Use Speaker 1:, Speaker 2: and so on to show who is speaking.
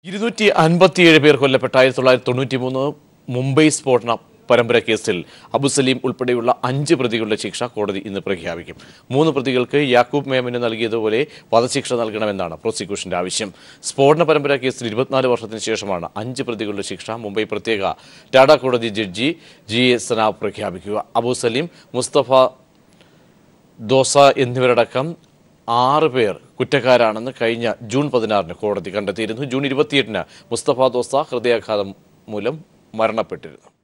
Speaker 1: ഇരുന്നൂറ്റി അൻപത്തിയേഴ് പേർ കൊല്ലപ്പെട്ട ആയിരത്തി തൊള്ളായിരത്തി തൊണ്ണൂറ്റി മൂന്ന് മുംബൈ സ്ഫോടന പരമ്പര കേസിൽ അബുസലീം ഉൾപ്പെടെയുള്ള അഞ്ച് പ്രതികളുടെ ശിക്ഷ കോടതി ഇന്ന് പ്രഖ്യാപിക്കും മൂന്ന് പ്രതികൾക്ക് യാക്കൂബ് മേമന് നൽകിയതുപോലെ വധശിക്ഷ നൽകണമെന്നാണ് പ്രോസിക്യൂഷന്റെ ആവശ്യം സ്ഫോടന പരമ്പര കേസിൽ ഇരുപത്തിനാല് വർഷത്തിന് ശേഷമാണ് അഞ്ച് പ്രതികളുടെ ശിക്ഷ മുംബൈ പ്രത്യേക ടാഡ കോടതി ജഡ്ജി ജി എ സനാബ് പ്രഖ്യാപിക്കുക അബു സലീം മുസ്തഫ ദോസ എന്നിവരടക്കം ആറ് പേർ കുറ്റക്കാരാണെന്ന് കഴിഞ്ഞ ജൂൺ പതിനാറിന് കോടതി കണ്ടെത്തിയിരുന്നു ജൂൺ ഇരുപത്തിയെട്ടിന് മുസ്തഫ ദോസ ഹൃദയാഘാതം മൂലം മരണപ്പെട്ടിരുന്നു